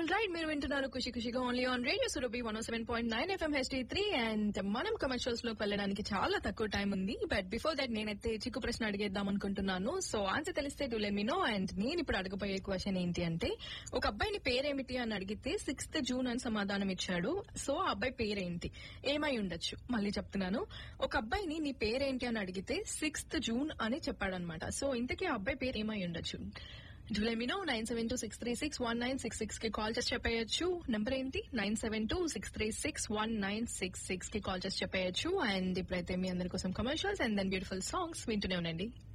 all right మీరు వింటున్నారు ఖుషి ఖుషిగా only on radio Surabhi one seven point nine FM HD three and మనం కమర్షియల్స్ లోకి వెళ్ళడానికి చాలా తక్కువ టైం ఉంది బట్ బిఫోర్ దట్ నేనైతే చిక్కు ప్రశ్న అడిగేద్దాం అనుకుంటున్నాను సో ఆన్సర్ తెలిస్తే టు లెమినో అండ్ నేను ఇప్పుడు అడగబోయే క్వశ్చన్ ఏంటి అంటే ఒక అబ్బాయిని పేరేమిటి అని అడిగితే సిక్స్త్ జూన్ అని సమాధానం ఇచ్చాడు సో ఆ అబ్బాయి పేరేంటి ఏమై ఉండొచ్చు మళ్ళీ చెప్తున్నాను ఒక అబ్బాయిని నీ పేరేంటి అని అడిగితే సిక్స్త్ జూన్ అని చెప్పాడనమాట సో ఇంతకీ ఆ అబ్బాయి పేరు ఏమై ఉండొచ్చు జులైమినో nine seven two six three six one nine six six కి కాల్ చేసి చెప్పేయచ్చు నెంబర్ ఏంటి nine seven two six three six one nine six six కి కాల్ చేసి చెప్పేయచ్చు అండ్ ఇప్పుడైతే మీ అందరి కోసం commercials and then beautiful songs వింటూనే ఉండండి